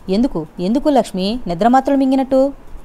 ఎందుకు ఎందుకు లక్ష్మి నిద్రమాత్రలు మింగినట్టు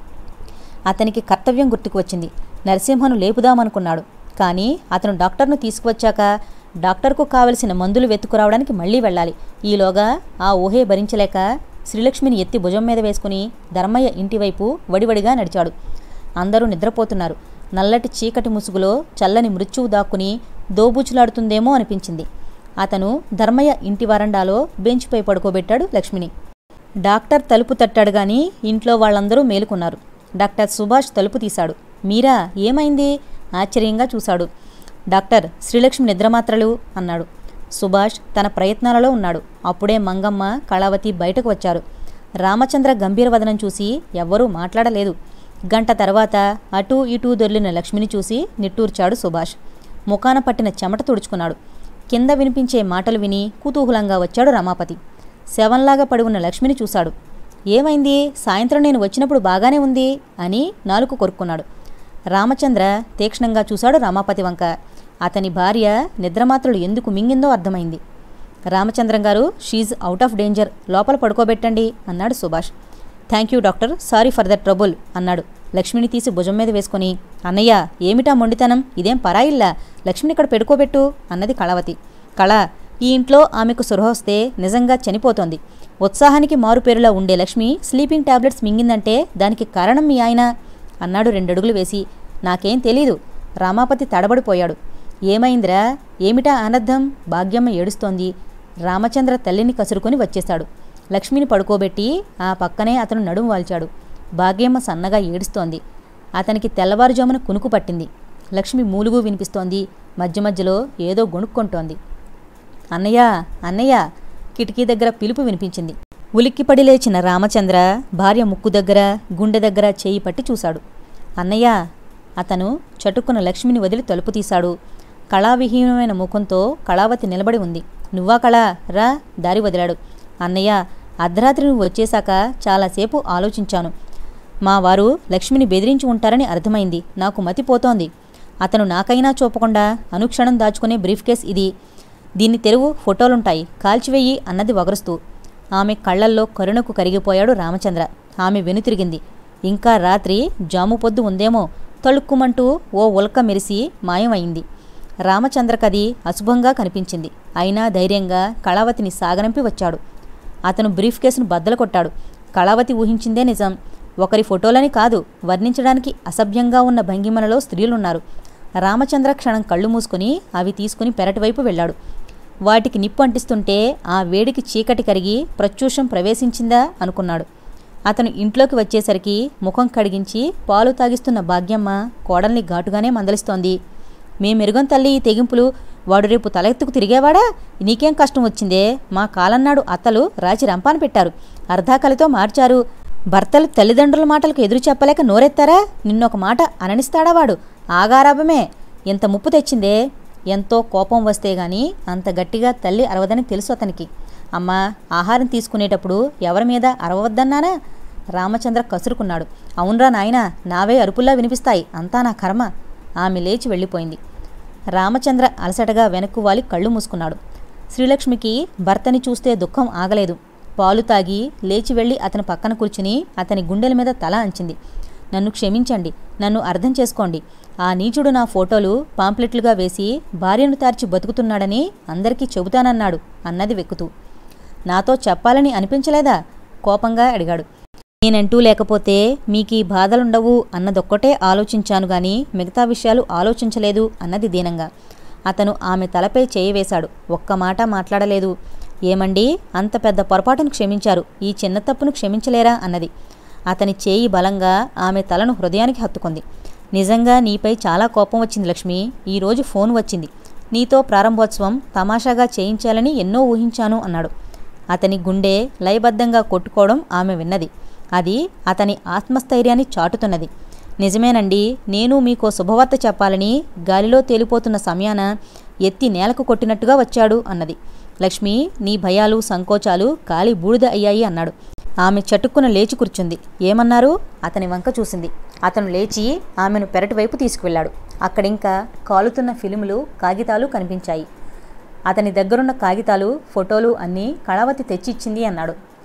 అతనికి కర్తవ్యం గుర్తుకు వచ్చింది నరసింహను లేపుదామనుకున్నాడు కానీ అతను డాక్టర్ను తీసుకువచ్చాక డాక్టర్కు కావలసిన మందులు వెతుకురావడానికి మళ్ళీ వెళ్ళాలి ఈలోగా ఆ ఊహే భరించలేక శ్రీలక్ష్మిని ఎత్తి భుజం మీద వేసుకుని ధర్మయ్య ఇంటివైపు వడివడిగా నడిచాడు అందరూ నిద్రపోతున్నారు నల్లటి చీకటి ముసుగులో చల్లని మృత్యువు దాక్కుని దోబూచులాడుతుందేమో అనిపించింది అతను ధర్మయ్య ఇంటి వరండాలో బెంచ్పై పడుకోబెట్టాడు లక్ష్మిని డాక్టర్ తలుపు తట్టాడు గాని ఇంట్లో వాళ్ళందరూ మేలుకున్నారు డాక్టర్ సుభాష్ తలుపు తీశాడు మీరా ఏమైంది ఆశ్చర్యంగా చూశాడు డాక్టర్ శ్రీలక్ష్మి నిద్రమాత్రలు అన్నాడు సుభాష్ తన ప్రయత్నాలలో ఉన్నాడు అప్పుడే మంగమ్మ కళావతి బయటకు వచ్చారు రామచంద్ర గంభీరవదనం చూసి ఎవ్వరూ మాట్లాడలేదు గంట తర్వాత అటూ ఇటూ దొర్లిన లక్ష్మిని చూసి నిట్టూర్చాడు సుభాష్ ముఖాన పట్టిన చెమట తుడుచుకున్నాడు కింద వినిపించే మాటలు విని కుతూహలంగా వచ్చాడు రమాపతి శవంలాగా పడి ఉన్న లక్ష్మిని చూశాడు ఏమైంది సాయంత్రం నేను వచ్చినప్పుడు బాగానే ఉంది అని నాలుగు కొరుక్కున్నాడు రామచంద్ర తీక్షణంగా చూశాడు రామాపతి వంక అతని భార్య నిద్రమాత్రలు ఎందుకు మింగిందో అర్థమైంది రామచంద్రం గారు షీజ్ అవుట్ ఆఫ్ డేంజర్ లోపల పడుకోబెట్టండి అన్నాడు Subhash thank you doctor sorry for the trouble అన్నాడు లక్ష్మిని తీసి భుజం మీద వేసుకొని అన్నయ్య ఏమిటా మొండితనం ఇదేం పరాయిల్లా లక్ష్మిని ఇక్కడ పెడుకోబెట్టు అన్నది కళావతి కళ ఈ ఇంట్లో ఆమెకు సురహ వస్తే నిజంగా చనిపోతోంది ఉత్సాహానికి మారుపేరులా ఉండే లక్ష్మి స్లీపింగ్ టాబ్లెట్స్ మింగిందంటే దానికి కారణం మీ ఆయన అన్నాడు రెండడుగులు వేసి నాకేం తెలీదు రామాపతి తడబడిపోయాడు ఏమైందిరా ఏమిటా అనర్థం భాగ్యమ్మ ఏడుస్తోంది రామచంద్ర తల్లిని కసురుకొని వచ్చేశాడు లక్ష్మిని పడుకోబెట్టి ఆ పక్కనే అతను నడుము వాల్చాడు భాగ్యమ్మ సన్నగా ఏడుస్తోంది అతనికి తెల్లవారుజామున కునుకు పట్టింది లక్ష్మి మూలుగు వినిపిస్తోంది మధ్య మధ్యలో ఏదో గొణుక్కుంటోంది అన్నయ్య అన్నయ్య కిటికీ దగ్గర పిలుపు వినిపించింది ఉలిక్కిపడి లేచిన రామచంద్ర భార్య ముక్కు దగ్గర గుండె దగ్గర చేయి పట్టి చూశాడు అన్నయ్య అతను చటుక్కున లక్ష్మిని వదిలి తలుపు తీశాడు కళావిహీనమైన ముఖంతో కళావతి నిలబడి ఉంది నువ్వా కళా రా దారి వదిలాడు అన్నయ్య అర్ధరాత్రి నువ్వు వచ్చేశాక చాలాసేపు ఆలోచించాను మా వారు లక్ష్మిని బెదిరించి ఉంటారని అర్థమైంది నాకు మతిపోతోంది అతను నాకైనా చూపకుండా అనుక్షణం దాచుకునే బ్రీఫ్ కేస్ ఇది దీన్ని తెరువు ఫోటోలుంటాయి కాల్చివేయి అన్నది వగరుస్తూ ఆమె కళ్ళల్లో కరుణకు కరిగిపోయాడు రామచంద్ర ఆమె వెనుతిరిగింది ఇంకా రాత్రి జాము పొద్దు ఉందేమో తళుక్కుమంటూ ఓ ఉల్క మెరిసి మాయమైంది రామచంద్రకది అశుభంగా కనిపించింది అయినా ధైర్యంగా కళావతిని సాగనంపి వచ్చాడు అతను బ్రీఫ్ కేసును బద్దలు కొట్టాడు కళావతి ఊహించిందే నిజం ఒకరి ఫోటోలని కాదు వర్ణించడానికి అసభ్యంగా ఉన్న భంగిమలలో స్త్రీలున్నారు రామచంద్ర క్షణం కళ్ళు మూసుకుని అవి తీసుకుని పెరటివైపు వెళ్ళాడు వాటికి నిప్పు అంటిస్తుంటే ఆ వేడికి చీకటి కరిగి ప్రత్యూషం ప్రవేశించిందా అనుకున్నాడు అతను ఇంట్లోకి వచ్చేసరికి ముఖం కడిగించి పాలు తాగిస్తున్న భాగ్యమ్మ కోడల్ని ఘాటుగానే మందలిస్తోంది మేమెరుగం తల్లి ఈ తెగింపులు వాడు రేపు తలెత్తుకు తిరిగేవాడా నీకేం కష్టం వచ్చిందే మా కాలన్నాడు అత్తలు రాచి రంపాన పెట్టారు అర్ధాకలితో మార్చారు భర్తలు తల్లిదండ్రుల మాటలకు ఎదురు చెప్పలేక నోరెత్తారా నిన్నొక మాట అననిస్తాడా వాడు ఆగారాభమే ఎంత ముప్పు తెచ్చిందే ఎంతో కోపం వస్తే గాని అంత గట్టిగా తల్లి అరవదని తెలుసు అతనికి అమ్మా ఆహారం తీసుకునేటప్పుడు ఎవరి మీద అరవద్దన్నానా రామచంద్ర కసురుకున్నాడు అవునరా నాయనా నావే అరుపుల్లా వినిపిస్తాయి అంతా నా కర్మ ఆమె లేచి వెళ్ళిపోయింది రామచంద్ర అలసటగా వెనక్కు వాలి కళ్ళు మూసుకున్నాడు శ్రీలక్ష్మికి భర్తని చూస్తే దుఃఖం ఆగలేదు పాలు తాగి లేచి వెళ్ళి అతని పక్కన కూర్చుని అతని గుండెల మీద తల అంచింది నన్ను క్షమించండి నన్ను అర్థం చేసుకోండి ఆ నీచుడు నా ఫోటోలు పాంప్లెట్లుగా వేసి భార్యను తార్చి బతుకుతున్నాడని అందరికీ చెబుతానన్నాడు అన్నది వెక్కుతూ నాతో చెప్పాలని అనిపించలేదా కోపంగా అడిగాడు నేనంటూ లేకపోతే మీకీ బాధలుండవు అన్నదొక్కటే ఆలోచించాను గాని మిగతా విషయాలు ఆలోచించలేదు అన్నది దీనంగా అతను ఆమె తలపై చేయి వేశాడు ఒక్క మాట మాట్లాడలేదు ఏమండి అంత పెద్ద పొరపాటును క్షమించారు ఈ చిన్న తప్పును క్షమించలేరా అన్నది అతని చేయి బలంగా ఆమె తలను హృదయానికి హత్తుకుంది నిజంగా నీపై చాలా కోపం వచ్చింది లక్ష్మి ఈరోజు ఫోన్ వచ్చింది నీతో ప్రారంభోత్సవం తమాషాగా చేయించాలని ఎన్నో ఊహించాను అన్నాడు అతని గుండె లయబద్ధంగా కొట్టుకోవడం ఆమె విన్నది అది అతని ఆత్మస్థైర్యాన్ని చాటుతున్నది నిజమేనండి నేను మీకో శుభవార్త చెప్పాలని గాలిలో తేలిపోతున్న సమయాన ఎత్తి నేలకు కొట్టినట్టుగా వచ్చాడు అన్నది లక్ష్మి నీ భయాలు సంకోచాలు కాలి బూడిద అయ్యాయి అన్నాడు ఆమె చటుక్కున లేచి కూర్చుంది ఏమన్నారు అతని వంక చూసింది అతను లేచి ఆమెను పెరటి వైపు తీసుకువెళ్ళాడు అక్కడింకా కాలుతున్న ఫిలిములు కాగితాలు కనిపించాయి అతని దగ్గరున్న కాగితాలు ఫోటోలు అన్నీ కళావతి తెచ్చిచ్చింది అన్నాడు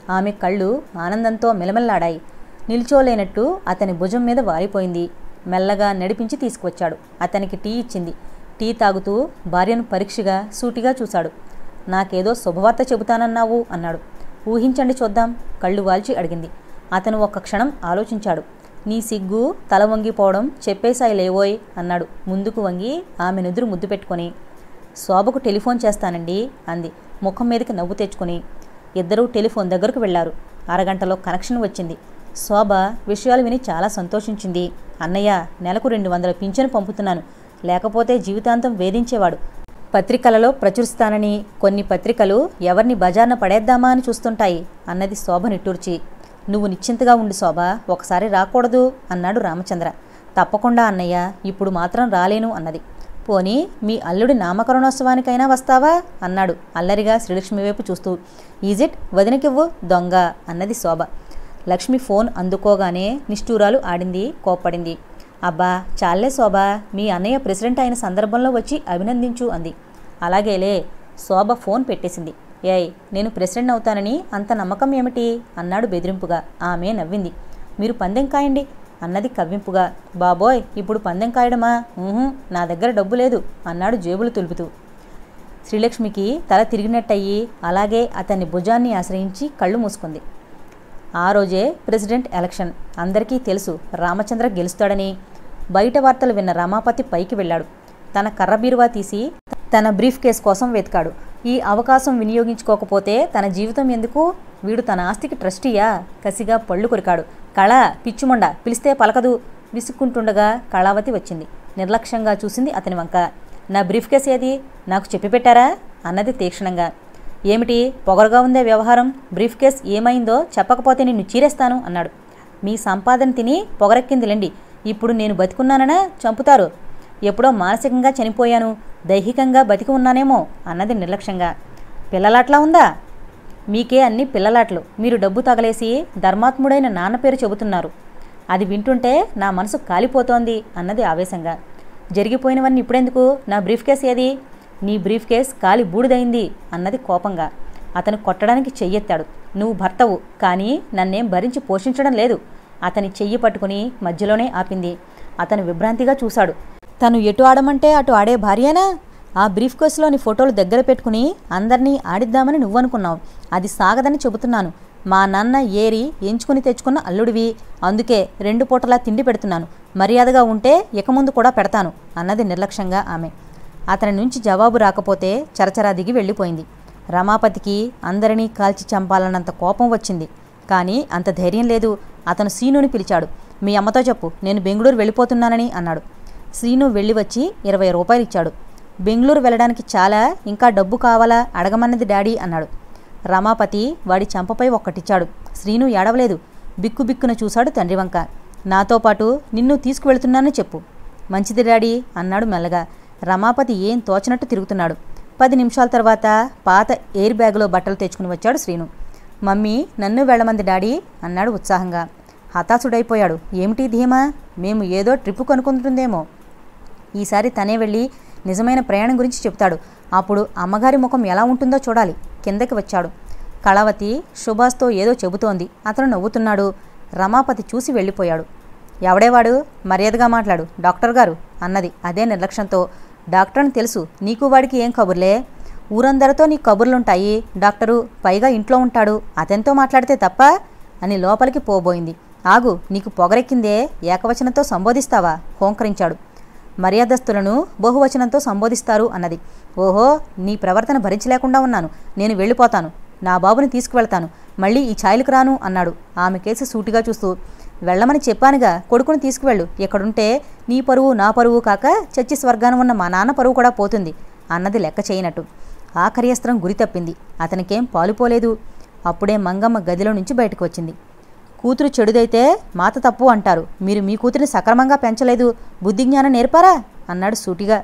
ఆమె కళ్ళు ఆనందంతో మెలమెల్లాడాయి నిల్చోలేనట్టు అతని భుజం మీద వారిపోయింది మెల్లగా నడిపించి తీసుకువచ్చాడు అతనికి టీ ఇచ్చింది టీ తాగుతూ భార్యను పరీక్షగా సూటిగా చూశాడు నాకేదో శుభవార్త చెబుతానన్నావు అన్నాడు ఊహించండి చూద్దాం కళ్ళు వాల్చి అడిగింది అతను ఒక్క క్షణం ఆలోచించాడు నీ సిగ్గు తల వంగిపోవడం చెప్పేశాయి లేవోయ్ అన్నాడు ముందుకు వంగి ఆమె నుదురు ముద్దు పెట్టుకొని శోభకు టెలిఫోన్ చేస్తానండి అంది ముఖం మీదకి నవ్వు తెచ్చుకొని ఇద్దరూ టెలిఫోన్ దగ్గరకు వెళ్లారు అరగంటలో కనెక్షన్ వచ్చింది శోభ విషయాలు విని చాలా సంతోషించింది అన్నయ్య నెలకు రెండు వందల పింఛను పంపుతున్నాను లేకపోతే జీవితాంతం వేధించేవాడు పత్రికలలో ప్రచురిస్తానని కొన్ని పత్రికలు ఎవరిని బజార్న పడేద్దామా అని చూస్తుంటాయి అన్నది శోభ నిట్టూర్చి నువ్వు నిశ్చింతగా ఉండు శోభ ఒకసారి రాకూడదు అన్నాడు రామచంద్ర తప్పకుండా అన్నయ్య ఇప్పుడు మాత్రం రాలేను అన్నది పోనీ మీ అల్లుడి నామకరణోత్సవానికైనా వస్తావా అన్నాడు అల్లరిగా శ్రీలక్ష్మి వైపు చూస్తూ ఈజిట్ వదినకివ్వు దొంగ అన్నది శోభ లక్ష్మి ఫోన్ అందుకోగానే నిష్ఠూరాలు ఆడింది కోప్పడింది అబ్బా చాలే శోభ మీ అన్నయ్య ప్రెసిడెంట్ అయిన సందర్భంలో వచ్చి అభినందించు అంది అలాగేలే శోభ ఫోన్ పెట్టేసింది ఏయ్ నేను ప్రెసిడెంట్ అవుతానని అంత నమ్మకం ఏమిటి అన్నాడు బెదిరింపుగా ఆమె నవ్వింది మీరు పందెం కాయండి అన్నది కవ్వింపుగా బాబోయ్ ఇప్పుడు పందెం కాయడమా ఊహు నా దగ్గర డబ్బు లేదు అన్నాడు జేబులు తులుపుతూ శ్రీలక్ష్మికి తల తిరిగినట్టయి అలాగే అతన్ని భుజాన్ని ఆశ్రయించి కళ్ళు మూసుకుంది ఆ రోజే ప్రెసిడెంట్ ఎలక్షన్ అందరికీ తెలుసు రామచంద్ర గెలుస్తాడని బయట వార్తలు విన్న రమాపతి పైకి వెళ్ళాడు తన కర్ర బీరువా తీసి తన బ్రీఫ్ కేస్ కోసం వెతికాడు ఈ అవకాశం వినియోగించుకోకపోతే తన జీవితం ఎందుకు వీడు తన ఆస్తికి ట్రస్టీయా కసిగా పళ్ళు కొరికాడు కళ పిచ్చుమొండ పిలిస్తే పలకదు విసుక్కుంటుండగా కళావతి వచ్చింది నిర్లక్ష్యంగా చూసింది అతని వంక నా బ్రీఫ్ కేస్ ఏది నాకు చెప్పి పెట్టారా అన్నది తీక్షణంగా ఏమిటి పొగరుగా ఉందే వ్యవహారం బ్రీఫ్ కేస్ ఏమైందో చెప్పకపోతే నిన్ను చీరేస్తాను అన్నాడు మీ సంపాదన తిని పొగరెక్కిందిలేండి ఇప్పుడు నేను బతికున్నాననా చంపుతారు ఎప్పుడో మానసికంగా చనిపోయాను దైహికంగా బతికి ఉన్నానేమో అన్నది నిర్లక్ష్యంగా పిల్లలాట్లా ఉందా మీకే అన్ని పిల్లలాట్లు మీరు డబ్బు తగలేసి ధర్మాత్ముడైన నాన్న పేరు చెబుతున్నారు అది వింటుంటే నా మనసు కాలిపోతోంది అన్నది ఆవేశంగా జరిగిపోయినవన్నీ ఇప్పుడెందుకు నా బ్రీఫ్ కేస్ ఏది నీ బ్రీఫ్ కేస్ కాలి బూడిదైంది అన్నది కోపంగా అతను కొట్టడానికి చెయ్యెత్తాడు నువ్వు భర్తవు కానీ నన్నేం భరించి పోషించడం లేదు అతని చెయ్యి పట్టుకుని మధ్యలోనే ఆపింది అతను విభ్రాంతిగా చూశాడు తను ఎటు ఆడమంటే అటు ఆడే భార్యేనా ఆ బ్రీఫ్ కేసులోని ఫోటోలు దగ్గర పెట్టుకుని అందరినీ ఆడిద్దామని నువ్వనుకున్నావు అది సాగదని చెబుతున్నాను మా నాన్న ఏరి ఎంచుకుని తెచ్చుకున్న అల్లుడివి అందుకే రెండు పూటలా తిండి పెడుతున్నాను మర్యాదగా ఉంటే ఇక ముందు కూడా పెడతాను అన్నది నిర్లక్ష్యంగా ఆమె అతని నుంచి జవాబు రాకపోతే చరచరా దిగి వెళ్ళిపోయింది రమాపతికి అందరినీ కాల్చి చంపాలన్నంత కోపం వచ్చింది కానీ అంత ధైర్యం లేదు అతను సీనుని పిలిచాడు మీ అమ్మతో చెప్పు నేను బెంగళూరు వెళ్ళిపోతున్నానని అన్నాడు శ్రీను వెళ్ళి వచ్చి ఇరవై రూపాయలు ఇచ్చాడు బెంగళూరు వెళ్ళడానికి చాలా ఇంకా డబ్బు కావాలా అడగమన్నది డాడీ అన్నాడు రమాపతి వాడి చంపపై ఒక్కటిచ్చాడు శ్రీను ఏడవలేదు బిక్కు బిక్కున చూశాడు తండ్రి వంక నాతో పాటు నిన్ను తీసుకువెళ్తున్నానని చెప్పు మంచిది డాడీ అన్నాడు మెల్లగా రమాపతి ఏం తోచనట్టు తిరుగుతున్నాడు పది నిమిషాల తర్వాత పాత ఎయిర్ బ్యాగులో బట్టలు తెచ్చుకుని వచ్చాడు శ్రీను మమ్మీ నన్ను వెళ్ళమంది డాడీ అన్నాడు ఉత్సాహంగా హతాశుడైపోయాడు ఏమిటి ధీమా మేము ఏదో ట్రిప్పు కొనుక్కుంటుందేమో ఈసారి తనే వెళ్ళి నిజమైన ప్రయాణం గురించి చెప్తాడు అప్పుడు అమ్మగారి ముఖం ఎలా ఉంటుందో చూడాలి కిందకి వచ్చాడు కళావతి సుభాష్తో ఏదో చెబుతోంది అతను నవ్వుతున్నాడు రమాపతి చూసి వెళ్ళిపోయాడు ఎవడేవాడు మర్యాదగా మాట్లాడు డాక్టర్ గారు అన్నది అదే నిర్లక్ష్యంతో డాక్టర్ని తెలుసు నీకు వాడికి ఏం కబుర్లే ఊరందరితో నీ కబుర్లుంటాయి డాక్టరు పైగా ఇంట్లో ఉంటాడు అతనితో మాట్లాడితే తప్ప అని లోపలికి పోబోయింది ఆగు నీకు పొగరెక్కిందే ఏకవచనంతో సంబోధిస్తావా హోంకరించాడు మర్యాదస్తులను బహువచనంతో సంబోధిస్తారు అన్నది ఓహో నీ ప్రవర్తన భరించలేకుండా ఉన్నాను నేను వెళ్ళిపోతాను నా బాబుని తీసుకువెళ్తాను మళ్ళీ ఈ ఛాయలకు రాను అన్నాడు ఆమె కేసు సూటిగా చూస్తూ వెళ్ళమని చెప్పానుగా కొడుకుని తీసుకువెళ్ళు ఇక్కడుంటే నీ పరువు నా పరువు కాక చచ్చి స్వర్గాన ఉన్న మా నాన్న పరువు కూడా పోతుంది అన్నది లెక్క చేయనట్టు ఆఖరి అస్త్రం గురి తప్పింది అతనికేం పాలుపోలేదు అప్పుడే మంగమ్మ గదిలో నుంచి బయటకు వచ్చింది కూతురు చెడుదైతే మాత తప్పు అంటారు మీరు మీ కూతురిని సక్రమంగా పెంచలేదు బుద్ధి జ్ఞానం నేర్పారా అన్నాడు సూటిగా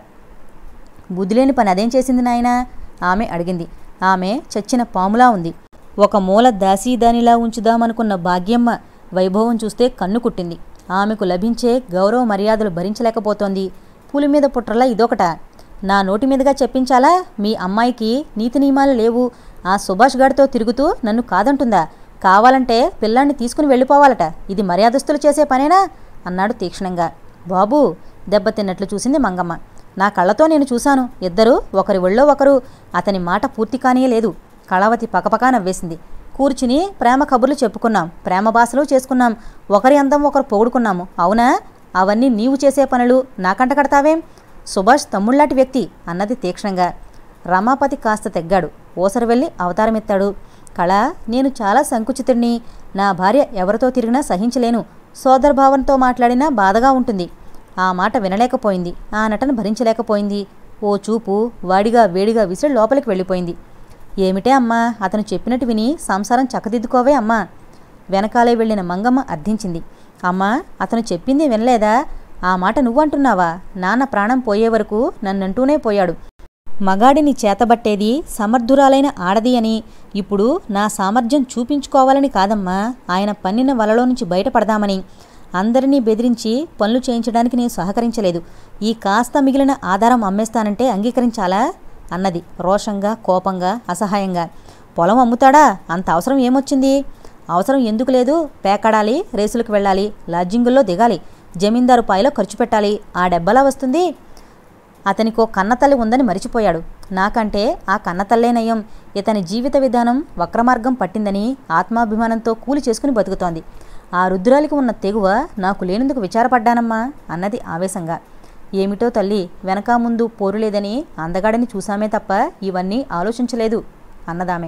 బుద్ధిలేని పని అదేం చేసింది నాయనా ఆమె అడిగింది ఆమె చచ్చిన పాములా ఉంది ఒక మూల దాసీదానిలా ఉంచుదామనుకున్న భాగ్యమ్మ వైభవం చూస్తే కన్ను కుట్టింది ఆమెకు లభించే గౌరవ మర్యాదలు భరించలేకపోతోంది పులి మీద పుట్రలా ఇదొకట నా నోటి మీదుగా చెప్పించాలా మీ అమ్మాయికి నీతి నియమాలు లేవు ఆ సుభాష్ గాడితో తిరుగుతూ నన్ను కాదంటుందా కావాలంటే పిల్లాన్ని తీసుకుని వెళ్ళిపోవాలట ఇది మర్యాదస్తులు చేసే పనేనా అన్నాడు తీక్షణంగా బాబూ దెబ్బతిన్నట్లు చూసింది మంగమ్మ నా కళ్ళతో నేను చూశాను ఇద్దరు ఒకరి ఒళ్ళో ఒకరు అతని మాట పూర్తి కానీయలేదు కళావతి పకపకా నవ్వేసింది కూర్చుని ప్రేమ కబుర్లు చెప్పుకున్నాం ప్రేమ భాషలు చేసుకున్నాం ఒకరి అందం ఒకరు పొగుడుకున్నాము అవునా అవన్నీ నీవు చేసే పనులు నాకంట కడతావేం సుభాష్ తమ్ముళ్లాంటి వ్యక్తి అన్నది తీక్షణంగా రమాపతి కాస్త తెగ్గాడు ఓసరు వెళ్ళి అవతారమెత్తాడు కళ నేను చాలా సంకుచితుడిని నా భార్య ఎవరితో తిరిగినా సహించలేను సోదరభావంతో మాట్లాడినా బాధగా ఉంటుంది ఆ మాట వినలేకపోయింది ఆ నటన భరించలేకపోయింది ఓ చూపు వాడిగా వేడిగా విసిరి లోపలికి వెళ్ళిపోయింది ఏమిటే అమ్మా అతను చెప్పినట్టు విని సంసారం చక్కదిద్దుకోవే అమ్మా వెనకాలే వెళ్ళిన మంగమ్మ అర్థించింది అమ్మా అతను చెప్పింది వినలేదా ఆ మాట నువ్వంటున్నావా నాన్న ప్రాణం పోయే వరకు నన్నంటూనే పోయాడు మగాడిని చేతబట్టేది సమర్థురాలైన ఆడది అని ఇప్పుడు నా సామర్థ్యం చూపించుకోవాలని కాదమ్మా ఆయన పన్నిన వలలో నుంచి బయటపడదామని అందరినీ బెదిరించి పనులు చేయించడానికి నేను సహకరించలేదు ఈ కాస్త మిగిలిన ఆధారం అమ్మేస్తానంటే అంగీకరించాలా అన్నది రోషంగా కోపంగా అసహాయంగా పొలం అమ్ముతాడా అంత అవసరం ఏమొచ్చింది అవసరం ఎందుకు లేదు పేకాడాలి రేసులకు వెళ్ళాలి లాడ్జింగుల్లో దిగాలి జమీందారు పాయలో ఖర్చు పెట్టాలి ఆ డెబ్బలా వస్తుంది అతనికో కన్నతల్లి ఉందని మరిచిపోయాడు నాకంటే ఆ కన్నతల్లే నయం ఇతని జీవిత విధానం వక్రమార్గం పట్టిందని ఆత్మాభిమానంతో కూలి చేసుకుని బతుకుతోంది ఆ రుద్రాలికి ఉన్న తెగువ నాకు లేనందుకు విచారపడ్డానమ్మా అన్నది ఆవేశంగా ఏమిటో తల్లి వెనక ముందు పోరు లేదని అందగాడిని చూసామే తప్ప ఇవన్నీ ఆలోచించలేదు అన్నదామె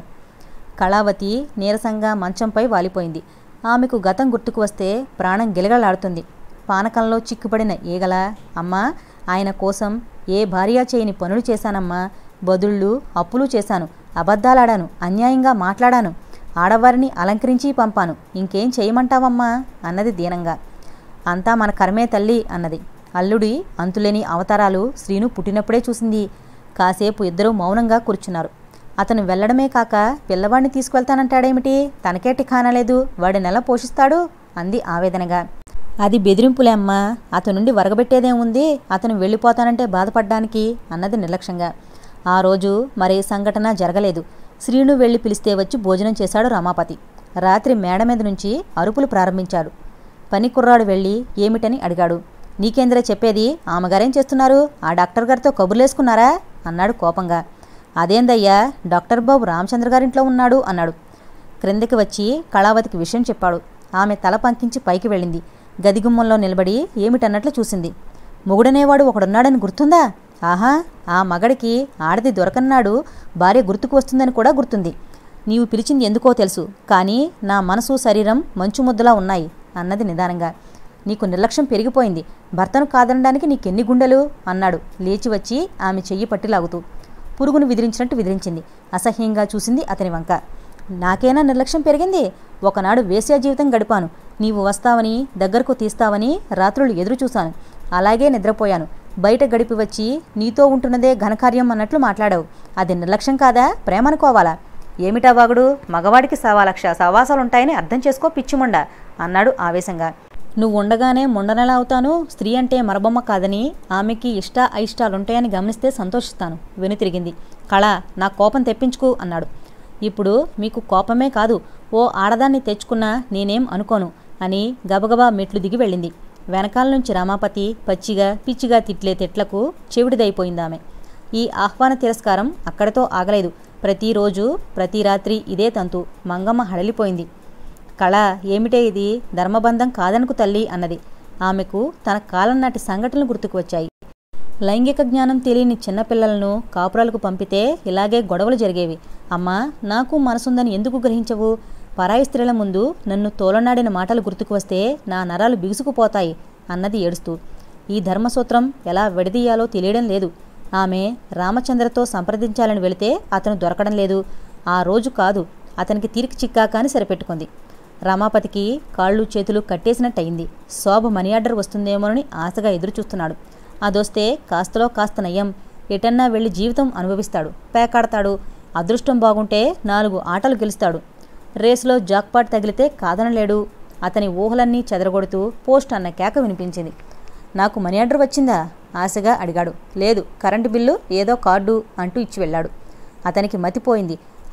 కళావతి నీరసంగా మంచంపై వాలిపోయింది ఆమెకు గతం గుర్తుకు వస్తే ప్రాణం గిలగలాడుతుంది పానకంలో చిక్కుపడిన ఈగల అమ్మా ఆయన కోసం ఏ భార్య చేయని పనులు చేశానమ్మా బదుళ్ళు అప్పులు చేశాను అబద్ధాలాడాను అన్యాయంగా మాట్లాడాను ఆడవారిని అలంకరించి పంపాను ఇంకేం చేయమంటావమ్మా అన్నది దీనంగా అంతా మన కర్మే తల్లి అన్నది అల్లుడి అంతులేని అవతారాలు శ్రీను పుట్టినప్పుడే చూసింది కాసేపు ఇద్దరూ మౌనంగా కూర్చున్నారు అతను వెళ్ళడమే కాక పిల్లవాడిని తీసుకువెళ్తానంటాడేమిటి తనకే ఠికానలేదు వాడి నెల పోషిస్తాడు అంది ఆవేదనగా అది బెదిరింపులే అమ్మా అతని నుండి వరగబెట్టేదేముంది అతను వెళ్ళిపోతానంటే బాధపడ్డానికి అన్నది నిర్లక్ష్యంగా ఆ రోజు మరే సంఘటన జరగలేదు శ్రీను వెళ్ళి పిలిస్తే వచ్చి భోజనం చేశాడు రమాపతి రాత్రి మేడ మీద నుంచి అరుపులు ప్రారంభించాడు పని కుర్రాడు వెళ్ళి ఏమిటని అడిగాడు నీకేంద్ర చెప్పేది ఆమెగారేం చేస్తున్నారు ఆ డాక్టర్ గారితో కబుర్లేసుకున్నారా అన్నాడు కోపంగా అదేందయ్యా డాక్టర్ బాబు రామచంద్ర గారింట్లో ఉన్నాడు అన్నాడు క్రిందకి వచ్చి కళావతికి విషయం చెప్పాడు ఆమె తల పంకించి పైకి వెళ్ళింది గదిగుమ్మంలో నిలబడి ఏమిటన్నట్లు చూసింది మొగుడనేవాడు ఒకడున్నాడని గుర్తుందా ఆహా ఆ మగడికి ఆడది దొరకన్నాడు భార్య గుర్తుకు వస్తుందని కూడా గుర్తుంది నీవు పిలిచింది ఎందుకో తెలుసు కానీ నా మనసు శరీరం మంచు ముద్దలా ఉన్నాయి అన్నది నిదానంగా నీకు నిర్లక్ష్యం పెరిగిపోయింది భర్తను కాదనడానికి నీకెన్ని గుండెలు అన్నాడు లేచి వచ్చి ఆమె చెయ్యి పట్టి లాగుతూ పురుగును విదిరించినట్టు విదిరించింది అసహ్యంగా చూసింది అతని వంక నాకేనా నిర్లక్ష్యం పెరిగింది ఒకనాడు వేశ్యా జీవితం గడిపాను నీవు వస్తావని దగ్గరకు తీస్తావని రాత్రులు ఎదురు చూశాను అలాగే నిద్రపోయాను బయట గడిపి వచ్చి నీతో ఉంటున్నదే ఘనకార్యం అన్నట్లు మాట్లాడావు అది నిర్లక్ష్యం కాదా ప్రేమనుకోవాలా ఏమిటా వాగుడు మగవాడికి సవా లక్ష సవాసాలుంటాయని అర్థం చేసుకో పిచ్చిముండ అన్నాడు ఆవేశంగా నువ్వు ఉండగానే ముండనెలా అవుతాను స్త్రీ అంటే మరబొమ్మ కాదని ఆమెకి ఇష్ట అయిష్టాలుంటాయని గమనిస్తే సంతోషిస్తాను వెనుతిరిగింది కళ నా కోపం తెప్పించుకు అన్నాడు ఇప్పుడు మీకు కోపమే కాదు ఓ ఆడదాన్ని తెచ్చుకున్నా నేనేం అనుకోను అని గబగబా మెట్లు దిగి వెళ్ళింది వెనకాల నుంచి రామాపతి పచ్చిగా పిచ్చిగా తిట్లే తిట్లకు చెవిడిదైపోయిందామె ఈ ఆహ్వాన తిరస్కారం అక్కడితో ఆగలేదు ప్రతిరోజు ప్రతి రాత్రి ఇదే తంతు మంగమ్మ హడలిపోయింది కళ ఏమిటే ఇది ధర్మబంధం కాదనుకు తల్లి అన్నది ఆమెకు తన కాలం నాటి సంఘటనలు గుర్తుకు వచ్చాయి లైంగిక జ్ఞానం తెలియని చిన్నపిల్లలను కాపురాలకు పంపితే ఇలాగే గొడవలు జరిగేవి అమ్మా నాకు మనసుందని ఎందుకు గ్రహించవు పరాయి స్త్రీల ముందు నన్ను తోలనాడిన మాటలు గుర్తుకు వస్తే నా నరాలు బిగుసుకుపోతాయి అన్నది ఏడుస్తూ ఈ ధర్మసూత్రం ఎలా విడదీయాలో తెలియడం లేదు ఆమె రామచంద్రతో సంప్రదించాలని వెళితే అతను దొరకడం లేదు ఆ రోజు కాదు అతనికి తీరిక చిక్కాక అని సరిపెట్టుకుంది రమాపతికి కాళ్ళు చేతులు కట్టేసినట్టయింది శోభ మనీ ఆర్డర్ వస్తుందేమోనని ఆశగా ఎదురుచూస్తున్నాడు అదొస్తే కాస్తలో కాస్త నయం ఎటన్నా వెళ్ళి జీవితం అనుభవిస్తాడు పేకాడతాడు అదృష్టం బాగుంటే నాలుగు ఆటలు గెలుస్తాడు రేసులో జాక్పాట్ తగిలితే కాదనలేడు అతని ఊహలన్నీ చెదరగొడుతూ పోస్ట్ అన్న కేక వినిపించింది నాకు మనీ ఆర్డర్ వచ్చిందా ఆశగా అడిగాడు లేదు కరెంటు బిల్లు ఏదో కార్డు అంటూ ఇచ్చి వెళ్ళాడు అతనికి మతిపోయింది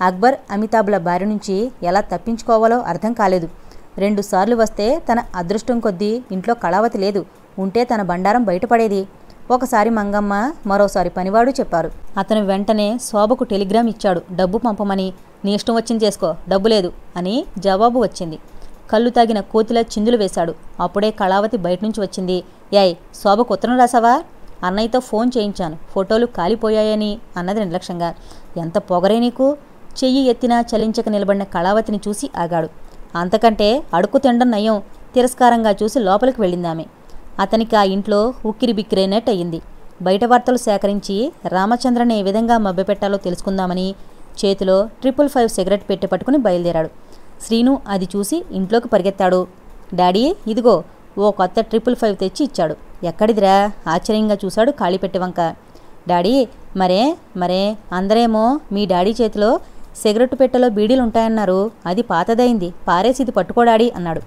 అక్బర్ అమితాబ్ల బారి నుంచి ఎలా తప్పించుకోవాలో అర్థం కాలేదు రెండుసార్లు వస్తే తన అదృష్టం కొద్దీ ఇంట్లో కళావతి లేదు ఉంటే తన బండారం బయటపడేది ఒకసారి మంగమ్మ మరోసారి పనివాడు చెప్పారు అతను వెంటనే శోభకు టెలిగ్రామ్ ఇచ్చాడు డబ్బు పంపమని నీ ఇష్టం వచ్చింది చేసుకో డబ్బు లేదు అని జవాబు వచ్చింది కళ్ళు తాగిన కోతిలా చిందులు వేశాడు అప్పుడే కళావతి బయట నుంచి వచ్చింది యాయ్ శోభకు ఉత్తరం రాసావా అన్నయ్యతో ఫోన్ చేయించాను ఫోటోలు కాలిపోయాయని అన్నది నిర్లక్ష్యంగా ఎంత పొగరే నీకు చెయ్యి ఎత్తినా చలించక నిలబడిన కళావతిని చూసి ఆగాడు అంతకంటే అడుక్కు తినడం నయం తిరస్కారంగా చూసి లోపలికి వెళ్ళిందామె అతనికి ఆ ఇంట్లో ఉక్కిరి బిక్కిరైనట్టు అయ్యింది బయట వార్తలు సేకరించి రామచంద్రని ఏ విధంగా మభ్యపెట్టాలో తెలుసుకుందామని చేతిలో ట్రిపుల్ ఫైవ్ సిగరెట్ పెట్టి పట్టుకుని బయలుదేరాడు శ్రీను అది చూసి ఇంట్లోకి పరిగెత్తాడు డాడీ ఇదిగో ఓ కొత్త ట్రిపుల్ ఫైవ్ తెచ్చి ఇచ్చాడు ఎక్కడిదిరా ఆశ్చర్యంగా చూశాడు కాళీపెట్టి వంక డాడీ మరే మరే అందరేమో మీ డాడీ చేతిలో సిగరెట్ పెట్టెలో బీడీలు ఉంటాయన్నారు అది పాతదైంది పారేసి ఇది పట్టుకోడాడి అన్నాడు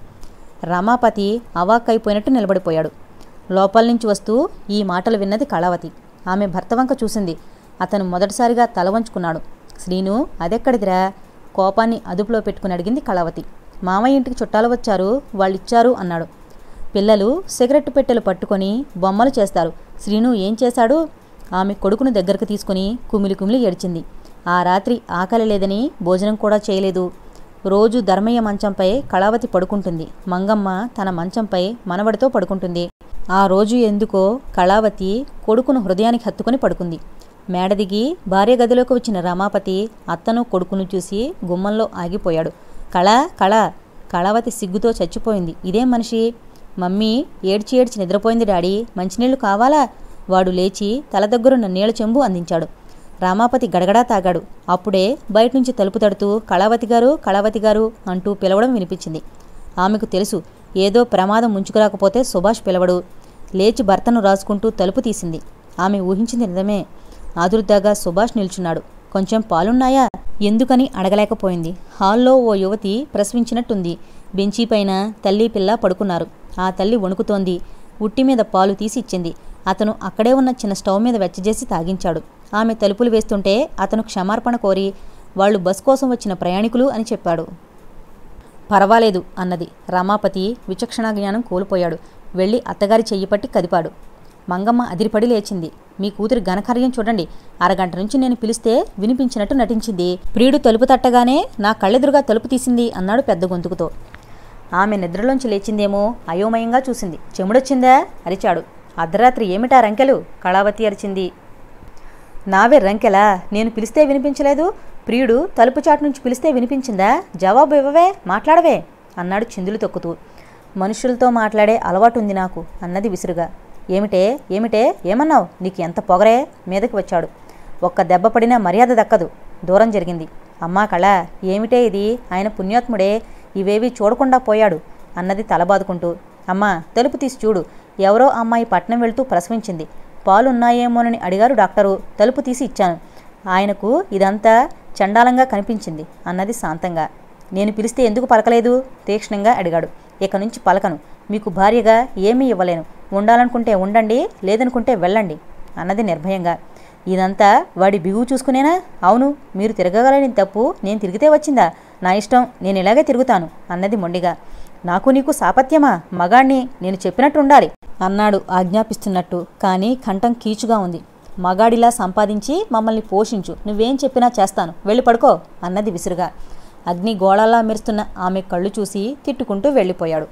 రమాపతి అవాక్కైపోయినట్టు నిలబడిపోయాడు లోపల నుంచి వస్తూ ఈ మాటలు విన్నది కళావతి ఆమె భర్త వంక చూసింది అతను మొదటిసారిగా తల వంచుకున్నాడు శ్రీను అదెక్కడిదిరా కోపాన్ని అదుపులో పెట్టుకుని అడిగింది కళావతి మామయ్య ఇంటికి చుట్టాలు వచ్చారు వాళ్ళిచ్చారు అన్నాడు పిల్లలు సిగరెట్ పెట్టెలు పట్టుకొని బొమ్మలు చేస్తారు శ్రీను ఏం చేశాడు ఆమె కొడుకును దగ్గరకు తీసుకుని కుమిలి కుమిలి ఏడ్చింది ఆ రాత్రి ఆకలి లేదని భోజనం కూడా చేయలేదు రోజు ధర్మయ్య మంచంపై కళావతి పడుకుంటుంది మంగమ్మ తన మంచంపై మనవడితో పడుకుంటుంది ఆ రోజు ఎందుకో కళావతి కొడుకును హృదయానికి హత్తుకుని పడుకుంది మేడ దిగి భార్య గదిలోకి వచ్చిన రమాపతి అత్తను కొడుకును చూసి గుమ్మంలో ఆగిపోయాడు కళ కళ కళావతి సిగ్గుతో చచ్చిపోయింది ఇదేం మనిషి మమ్మీ ఏడ్చి ఏడ్చి నిద్రపోయింది డాడీ మంచినీళ్లు కావాలా వాడు లేచి తల దగ్గరున్న నీళ్ళ చెంబు అందించాడు రామాపతి గడగడా తాగాడు అప్పుడే బయట నుంచి తలుపు తడుతూ కళావతి గారు కళావతి గారు అంటూ పిలవడం వినిపించింది ఆమెకు తెలుసు ఏదో ప్రమాదం ముంచుకురాకపోతే సుభాష్ పిలవడు లేచి భర్తను రాసుకుంటూ తలుపు తీసింది ఆమె ఊహించింది నిజమే ఆదుర్దాగా సుభాష్ నిల్చున్నాడు కొంచెం పాలున్నాయా ఎందుకని అడగలేకపోయింది హాల్లో ఓ యువతి ప్రసవించినట్టుంది బెంచీపైన తల్లి పిల్ల పడుకున్నారు ఆ తల్లి వణుకుతోంది ఉట్టి మీద పాలు తీసి ఇచ్చింది అతను అక్కడే ఉన్న చిన్న స్టవ్ మీద వెచ్చజేసి తాగించాడు ఆమె తలుపులు వేస్తుంటే అతను క్షమార్పణ కోరి వాళ్ళు బస్ కోసం వచ్చిన ప్రయాణికులు అని చెప్పాడు పర్వాలేదు అన్నది రమాపతి విచక్షణ జ్ఞానం కోల్పోయాడు వెళ్ళి అత్తగారి చెయ్యి పట్టి కదిపాడు మంగమ్మ అదిరిపడి లేచింది మీ కూతురి ఘనకార్యం చూడండి అరగంట నుంచి నేను పిలిస్తే వినిపించినట్టు నటించింది ప్రియుడు తలుపు తట్టగానే నా కళ్ళెదురుగా తలుపు తీసింది అన్నాడు పెద్ద గొంతుకుతో ఆమె నిద్రలోంచి లేచిందేమో అయోమయంగా చూసింది చెముడొచ్చిందా అరిచాడు అర్ధరాత్రి ఏమిటా రంకెలు కళావతి అరిచింది నావే రంకెలా నేను పిలిస్తే వినిపించలేదు ప్రియుడు తలుపు చాటు నుంచి పిలిస్తే వినిపించిందా జవాబు ఇవ్వవే మాట్లాడవే అన్నాడు చిందులు తొక్కుతూ మనుషులతో మాట్లాడే అలవాటు ఉంది నాకు అన్నది విసురుగా ఏమిటే ఏమిటే ఏమన్నావు నీకు ఎంత పొగరే మీదకి వచ్చాడు ఒక్క దెబ్బ పడినా మర్యాద దక్కదు దూరం జరిగింది అమ్మా కళ ఏమిటే ఇది ఆయన పుణ్యాత్ముడే ఇవేవి చూడకుండా పోయాడు అన్నది తలబాదుకుంటూ అమ్మా తలుపు తీసి చూడు ఎవరో అమ్మాయి పట్నం వెళ్తూ ప్రసవించింది పాలున్నాయేమోనని అడిగారు డాక్టరు తలుపు తీసి ఇచ్చాను ఆయనకు ఇదంతా చండాలంగా కనిపించింది అన్నది శాంతంగా నేను పిలిస్తే ఎందుకు పలకలేదు తీక్షణంగా అడిగాడు ఇక నుంచి పలకను మీకు భార్యగా ఏమీ ఇవ్వలేను ఉండాలనుకుంటే ఉండండి లేదనుకుంటే వెళ్ళండి అన్నది నిర్భయంగా ఇదంతా వాడి బిగువు చూసుకునేనా అవును మీరు తిరగగలని తప్పు నేను తిరిగితే వచ్చిందా నా ఇష్టం నేను ఇలాగే తిరుగుతాను అన్నది మొండిగా నాకు నీకు సాపత్యమా మగాణ్ణి నేను చెప్పినట్టు ఉండాలి అన్నాడు ఆజ్ఞాపిస్తున్నట్టు కానీ కంఠం కీచుగా ఉంది మగాడిలా సంపాదించి మమ్మల్ని పోషించు నువ్వేం చెప్పినా చేస్తాను వెళ్ళి పడుకో అన్నది విసురుగా అగ్ని గోళాలా మెరుస్తున్న ఆమె కళ్ళు చూసి తిట్టుకుంటూ వెళ్ళిపోయాడు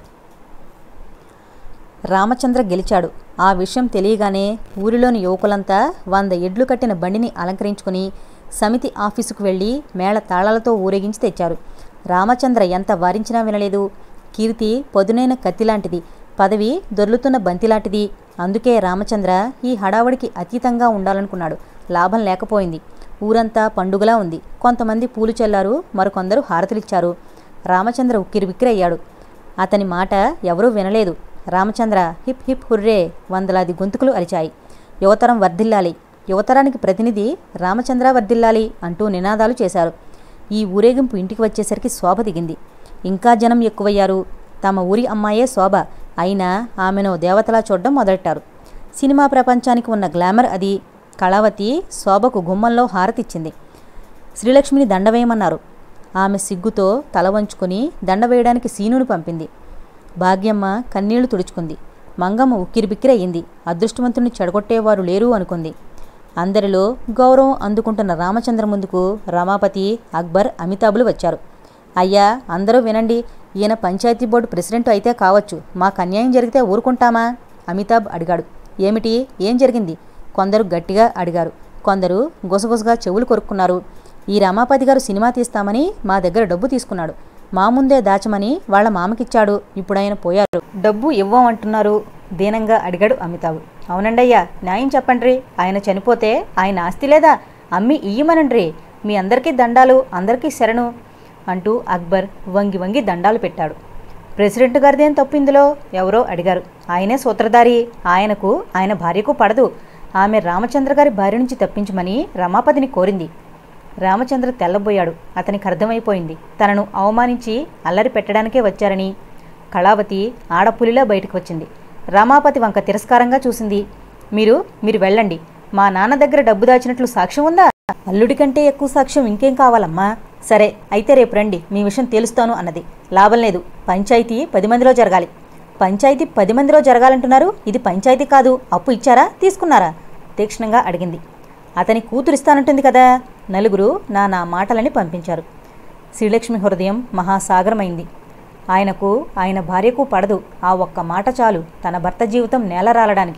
రామచంద్ర గెలిచాడు ఆ విషయం తెలియగానే ఊరిలోని యువకులంతా వంద ఎడ్లు కట్టిన బండిని అలంకరించుకుని సమితి ఆఫీసుకు వెళ్ళి మేళ తాళాలతో ఊరేగించి తెచ్చారు రామచంద్ర ఎంత వారించినా వినలేదు కీర్తి పదునైన కత్తిలాంటిది పదవి దొర్లుతున్న బంతిలాంటిది అందుకే రామచంద్ర ఈ హడావడికి అతీతంగా ఉండాలనుకున్నాడు లాభం లేకపోయింది ఊరంతా పండుగలా ఉంది కొంతమంది పూలు చల్లారు మరికొందరు హారతులిచ్చారు రామచంద్ర ఉక్కిరిబిక్కిరయ్యాడు అతని మాట ఎవరూ వినలేదు రామచంద్ర హిప్ హిప్ హుర్రే వందలాది గొంతుకులు అరిచాయి యువతరం వర్ధిల్లాలి యువతరానికి ప్రతినిధి రామచంద్ర వర్ధిల్లాలి అంటూ నినాదాలు చేశారు ఈ ఊరేగింపు ఇంటికి వచ్చేసరికి శోభ దిగింది ఇంకా జనం ఎక్కువయ్యారు తమ ఊరి అమ్మాయే శోభ అయినా ఆమెను దేవతలా చూడడం మొదలెట్టారు సినిమా ప్రపంచానికి ఉన్న గ్లామర్ అది కళావతి శోభకు గుమ్మంలో హారతిచ్చింది శ్రీలక్ష్మిని దండవేయమన్నారు ఆమె సిగ్గుతో తల వంచుకొని దండ వేయడానికి సీనుని పంపింది భాగ్యమ్మ కన్నీళ్లు తుడుచుకుంది మంగమ్మ ఉక్కిరిబిక్కిరయ్యింది అదృష్టవంతుని చెడగొట్టేవారు లేరు అనుకుంది అందరిలో గౌరవం అందుకుంటున్న రామచంద్ర ముందుకు రమాపతి అక్బర్ అమితాబులు వచ్చారు అయ్యా అందరూ వినండి ఈయన పంచాయతీ బోర్డు ప్రెసిడెంట్ అయితే కావచ్చు మాకు అన్యాయం జరిగితే ఊరుకుంటామా అమితాబ్ అడిగాడు ఏమిటి ఏం జరిగింది కొందరు గట్టిగా అడిగారు కొందరు గుసగుసగా చెవులు కొరుక్కున్నారు ఈ రమాపతి గారు సినిమా తీస్తామని మా దగ్గర డబ్బు తీసుకున్నాడు మా ముందే దాచమని వాళ్ళ మామకిచ్చాడు ఇప్పుడు ఆయన పోయారు డబ్బు ఇవ్వమంటున్నారు దీనంగా అడిగాడు అమితాబ్ అవునండయ్యా న్యాయం చెప్పండ్రి ఆయన చనిపోతే ఆయన ఆస్తి లేదా అమ్మి ఇయ్యమనండ్రి మీ అందరికీ దండాలు అందరికీ శరణు అంటూ అక్బర్ వంగి వంగి దండాలు పెట్టాడు ప్రెసిడెంట్ గారిదేం తప్పు ఇందులో ఎవరో అడిగారు ఆయనే సూత్రధారి ఆయనకు ఆయన భార్యకు పడదు ఆమె రామచంద్ర గారి భార్య నుంచి తప్పించమని రమాపతిని కోరింది రామచంద్ర తెల్లబోయాడు అతనికి అర్థమైపోయింది తనను అవమానించి అల్లరి పెట్టడానికే వచ్చారని కళావతి ఆడపులిలా బయటకు వచ్చింది రామాపతి వంక తిరస్కారంగా చూసింది మీరు మీరు వెళ్ళండి మా నాన్న దగ్గర డబ్బు దాచినట్లు సాక్ష్యం ఉందా అల్లుడి కంటే ఎక్కువ సాక్ష్యం ఇంకేం కావాలమ్మా సరే అయితే రేపు రండి మీ విషయం తేలుస్తాను అన్నది లాభం లేదు పంచాయతీ పది మందిలో జరగాలి పంచాయతీ పది మందిలో జరగాలంటున్నారు ఇది పంచాయతీ కాదు అప్పు ఇచ్చారా తీసుకున్నారా తీక్షణంగా అడిగింది అతని కూతురిస్తానంటుంది కదా నలుగురు నా నా మాటలని పంపించారు శ్రీలక్ష్మి హృదయం మహాసాగరమైంది ఆయనకు ఆయన భార్యకు పడదు ఆ ఒక్క మాట చాలు తన భర్త జీవితం నేలరాలడానికి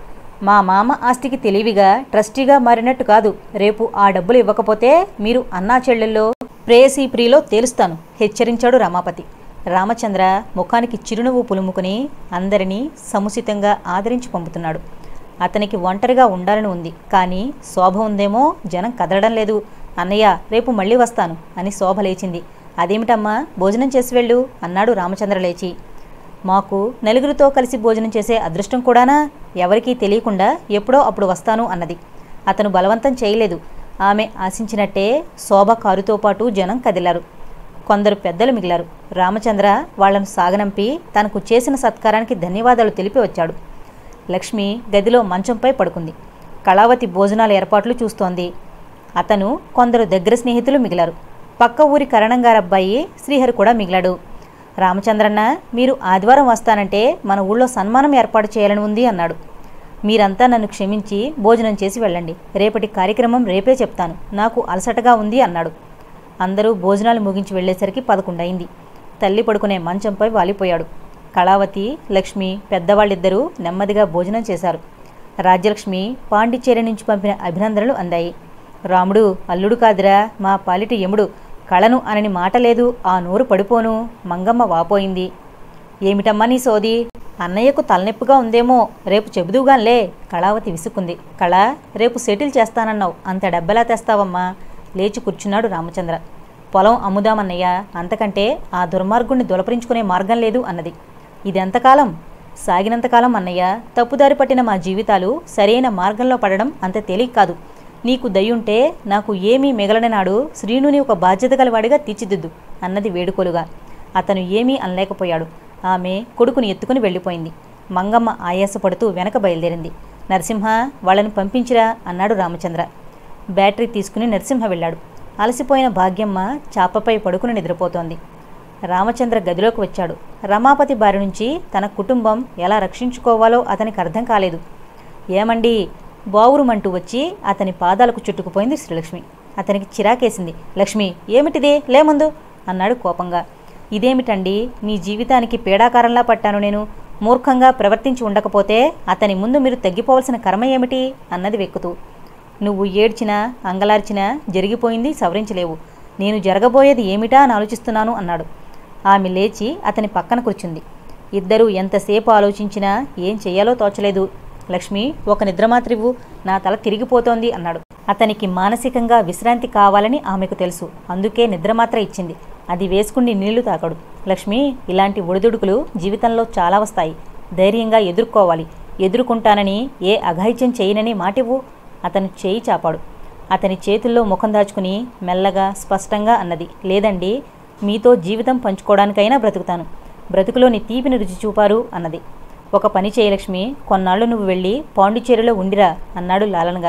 మా మామ ఆస్తికి తెలివిగా ట్రస్టీగా మారినట్టు కాదు రేపు ఆ డబ్బులు ఇవ్వకపోతే మీరు అన్నా చెల్లెల్లో ప్రేయసీ ప్రియులో తేలుస్తాను హెచ్చరించాడు రమాపతి రామచంద్ర ముఖానికి చిరునవ్వు పులుముకుని అందరినీ సముచితంగా ఆదరించి పంపుతున్నాడు అతనికి ఒంటరిగా ఉండాలని ఉంది కానీ శోభ ఉందేమో జనం కదలడం లేదు అన్నయ్య రేపు మళ్ళీ వస్తాను అని శోభ లేచింది అదేమిటమ్మా భోజనం చేసి వెళ్ళు అన్నాడు రామచంద్ర లేచి మాకు నలుగురితో కలిసి భోజనం చేసే అదృష్టం కూడానా ఎవరికీ తెలియకుండా ఎప్పుడో అప్పుడు వస్తాను అన్నది అతను బలవంతం చేయలేదు ఆమె ఆశించినట్టే శోభ కారుతో పాటు జనం కదిలారు కొందరు పెద్దలు మిగిలారు రామచంద్ర వాళ్లను సాగనంపి తనకు చేసిన సత్కారానికి ధన్యవాదాలు తెలిపి వచ్చాడు లక్ష్మి గదిలో మంచంపై పడుకుంది కళావతి భోజనాల ఏర్పాట్లు చూస్తోంది అతను కొందరు దగ్గర స్నేహితులు మిగిలారు పక్క ఊరి కరణంగారబ్బాయి శ్రీహరి కూడా మిగిలాడు రామచంద్రన్న మీరు ఆదివారం వస్తానంటే మన ఊళ్ళో సన్మానం ఏర్పాటు చేయాలని ఉంది అన్నాడు మీరంతా నన్ను క్షమించి భోజనం చేసి వెళ్ళండి రేపటి కార్యక్రమం రేపే చెప్తాను నాకు అలసటగా ఉంది అన్నాడు అందరూ భోజనాలు ముగించి వెళ్ళేసరికి పదకొండయింది తల్లి పడుకునే మంచంపై వాలిపోయాడు కళావతి లక్ష్మి పెద్దవాళ్ళిద్దరూ నెమ్మదిగా భోజనం చేశారు రాజ్యలక్ష్మి పాండిచ్చేరి నుంచి పంపిన అభినందనలు అందాయి రాముడు అల్లుడు కాదురా మా పాలిటి యముడు కళను అనని మాట లేదు ఆ నోరు పడిపోను మంగమ్మ వాపోయింది ఏమిటమ్మా నీ సోది అన్నయ్యకు తలనొప్పిగా ఉందేమో రేపు చెబుదువుగాన్లే కళావతి విసుక్కుంది కళ రేపు సెటిల్ చేస్తానన్నావు అంత డబ్బెలా తెస్తావమ్మా లేచి కూర్చున్నాడు రామచంద్ర పొలం అమ్ముదామన్నయ్య అంతకంటే ఆ దుర్మార్గుణ్ణి దులపరించుకునే మార్గం లేదు అన్నది ఇదెంతకాలం సాగినంతకాలం అన్నయ్య తప్పుదారి పట్టిన మా జీవితాలు సరైన మార్గంలో పడడం అంత తేలిక కాదు నీకు దయ్యుంటే నాకు ఏమీ మిగలని నాడు శ్రీనుని ఒక బాధ్యత గలవాడిగా తీర్చిదిద్దు అన్నది వేడుకోలుగా అతను ఏమీ అనలేకపోయాడు ఆమె కొడుకుని ఎత్తుకుని వెళ్ళిపోయింది మంగమ్మ ఆయాసపడుతూ వెనక బయలుదేరింది నరసింహ వాళ్ళని పంపించిరా అన్నాడు రామచంద్ర బ్యాటరీ తీసుకుని నరసింహ వెళ్ళాడు అలసిపోయిన భాగ్యమ్మ చాపపై పడుకుని నిద్రపోతోంది రామచంద్ర గదిలోకి వచ్చాడు రమాపతి బారి నుంచి తన కుటుంబం ఎలా రక్షించుకోవాలో అతనికి అర్థం కాలేదు ఏమండి బావురుమంటూ వచ్చి అతని పాదాలకు చుట్టుకుపోయింది శ్రీలక్ష్మి అతనికి చిరాకేసింది లక్ష్మి ఏమిటిది లేముందు అన్నాడు కోపంగా ఇదేమిటండి మీ జీవితానికి పీడాకారంలా పట్టాను నేను మూర్ఖంగా ప్రవర్తించి ఉండకపోతే అతని ముందు మీరు తగ్గిపోవలసిన కర్మ ఏమిటి అన్నది వెక్కుతూ నువ్వు ఏడ్చినా అంగలార్చినా జరిగిపోయింది సవరించలేవు నేను జరగబోయేది ఏమిటా అని ఆలోచిస్తున్నాను అన్నాడు ఆమె లేచి అతని పక్కన కూర్చుంది ఇద్దరూ ఎంతసేపు ఆలోచించినా ఏం చెయ్యాలో తోచలేదు లక్ష్మి ఒక నిద్రమాత్రివ్వు నా తల తిరిగిపోతోంది అన్నాడు అతనికి మానసికంగా విశ్రాంతి కావాలని ఆమెకు తెలుసు అందుకే నిద్రమాత్ర ఇచ్చింది అది వేసుకుని నీళ్లు తాకడు లక్ష్మి ఇలాంటి ఒడిదుడుకులు జీవితంలో చాలా వస్తాయి ధైర్యంగా ఎదుర్కోవాలి ఎదుర్కొంటానని ఏ అఘాయిత్యం చేయనని మాటివ్వు అతను చేయి చాపాడు అతని చేతుల్లో ముఖం దాచుకుని మెల్లగా స్పష్టంగా అన్నది లేదండి మీతో జీవితం పంచుకోవడానికైనా బ్రతుకుతాను బ్రతుకులోని తీపిని రుచి చూపారు అన్నది ఒక పని చేయలక్ష్మి కొన్నాళ్ళు నువ్వు వెళ్ళి పాండిచేరిలో ఉండిరా అన్నాడు లాలనగా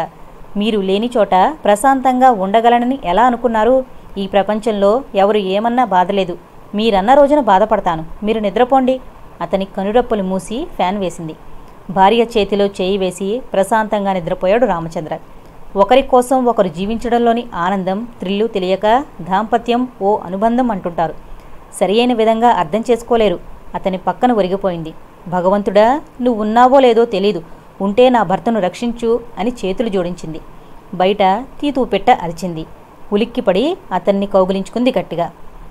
మీరు లేని చోట ప్రశాంతంగా ఉండగలనని ఎలా అనుకున్నారు ఈ ప్రపంచంలో ఎవరు ఏమన్నా బాధలేదు మీరన్న రోజున బాధపడతాను మీరు నిద్రపోండి అతని కనురెప్పలు మూసి ఫ్యాన్ వేసింది భార్య చేతిలో చేయి వేసి ప్రశాంతంగా నిద్రపోయాడు రామచంద్ర ఒకరి కోసం ఒకరు జీవించడంలోని ఆనందం త్రిల్లు తెలియక దాంపత్యం ఓ అనుబంధం అంటుంటారు సరియైన విధంగా అర్థం చేసుకోలేరు అతని పక్కన ఒరిగిపోయింది భగవంతుడా నువ్వు ఉన్నావో లేదో తెలీదు ఉంటే నా భర్తను రక్షించు అని చేతులు జోడించింది బయట తీతూ పెట్ట అరిచింది ఉలిక్కిపడి అతన్ని కౌగిలించుకుంది గట్టిగా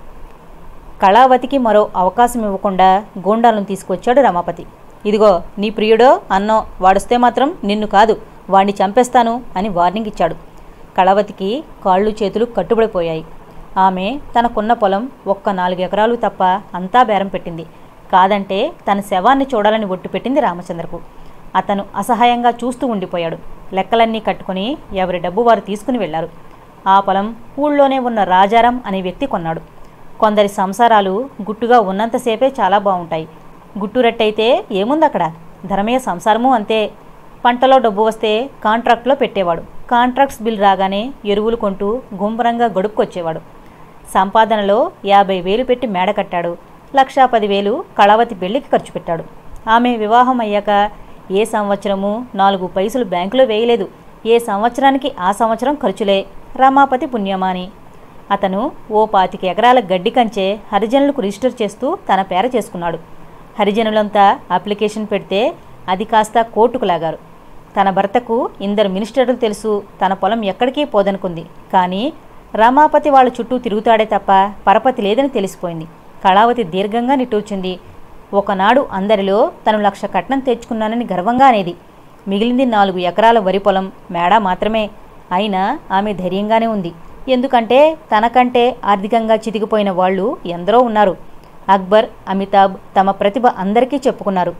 కళావతికి మరో అవకాశం ఇవ్వకుండా గూండాలను తీసుకొచ్చాడు రమాపతి ఇదిగో నీ ప్రియుడో అన్నో వాడొస్తే మాత్రం నిన్ను కాదు వాణ్ణి చంపేస్తాను అని వార్నింగ్ ఇచ్చాడు కళావతికి కాళ్ళు చేతులు కట్టుబడిపోయాయి ఆమె తనకున్న పొలం ఒక్క నాలుగు ఎకరాలు తప్ప అంతా బేరం పెట్టింది కాదంటే తన శవాన్ని చూడాలని ఒట్టు పెట్టింది రామచంద్రకు అతను అసహాయంగా చూస్తూ ఉండిపోయాడు లెక్కలన్నీ కట్టుకుని ఎవరి డబ్బు వారు తీసుకుని వెళ్లారు ఆ పొలం ఊళ్ళోనే ఉన్న రాజారాం అనే వ్యక్తి కొన్నాడు కొందరి సంసారాలు గుట్టుగా ఉన్నంతసేపే చాలా బాగుంటాయి గుట్టురట్టయితే ఏముంది అక్కడ ధరమయ్య సంసారము అంతే పంటలో డబ్బు వస్తే కాంట్రాక్ట్లో పెట్టేవాడు కాంట్రాక్ట్స్ బిల్ రాగానే ఎరువులు కొంటూ గుంభరంగా గడుపుకొచ్చేవాడు సంపాదనలో యాభై వేలు పెట్టి మేడ కట్టాడు లక్షా పదివేలు కళావతి పెళ్లికి ఖర్చు పెట్టాడు ఆమె వివాహం అయ్యాక ఏ సంవత్సరము నాలుగు పైసలు బ్యాంకులో వేయలేదు ఏ సంవత్సరానికి ఆ సంవత్సరం ఖర్చులే రమాపతి పుణ్యమాని అతను ఓ పాతిక ఎకరాల గడ్డి కంచే హరిజనులకు రిజిస్టర్ చేస్తూ తన పేర చేసుకున్నాడు హరిజనులంతా అప్లికేషన్ పెడితే అది కాస్త కోర్టుకు లాగారు తన భర్తకు ఇందరు మినిస్టర్లు తెలుసు తన పొలం ఎక్కడికి పోదనుకుంది కానీ రమాపతి వాళ్ళ చుట్టూ తిరుగుతాడే తప్ప పరపతి లేదని తెలిసిపోయింది కళావతి దీర్ఘంగా నిట్టూర్చింది ఒకనాడు అందరిలో తను లక్ష కట్నం తెచ్చుకున్నానని గర్వంగా అనేది మిగిలింది నాలుగు ఎకరాల వరి పొలం మేడ మాత్రమే అయినా ఆమె ధైర్యంగానే ఉంది ఎందుకంటే తనకంటే ఆర్థికంగా చితికిపోయిన వాళ్ళు ఎందరో ఉన్నారు అక్బర్ అమితాబ్ తమ ప్రతిభ అందరికీ చెప్పుకున్నారు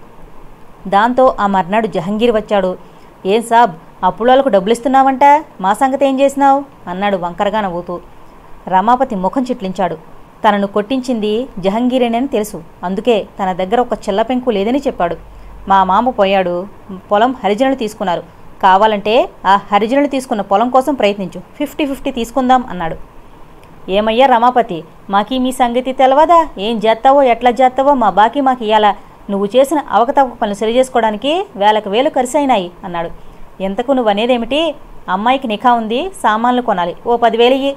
దాంతో ఆ మర్నాడు జహంగీర్ వచ్చాడు ఏం సాబ్ అప్పులోలకు డబ్బులు ఇస్తున్నావంట మా సంగతి ఏం చేసినావు అన్నాడు వంకరగా నవ్వుతూ రమాపతి ముఖం చిట్లించాడు తనను కొట్టించింది జహంగీరేనని తెలుసు అందుకే తన దగ్గర ఒక చెల్లపెంకు లేదని చెప్పాడు మా మామ పోయాడు పొలం హరిజనులు తీసుకున్నారు కావాలంటే ఆ హరిజనులు తీసుకున్న పొలం కోసం ప్రయత్నించు ఫిఫ్టీ ఫిఫ్టీ తీసుకుందాం అన్నాడు ఏమయ్యా రమాపతి మాకీ మీ సంగతి తెలవదా ఏం చేస్తావో ఎట్లా చేస్తావో మా బాకీ మాకు ఇయ్యాలా నువ్వు చేసిన అవకతవక పనులు సరి చేసుకోవడానికి వేలకు వేలు ఖర్చు అయినాయి అన్నాడు ఎంతకు నువ్వు అనేదేమిటి అమ్మాయికి నిఖా ఉంది సామాన్లు కొనాలి ఓ పదివేలు ఇయ్యి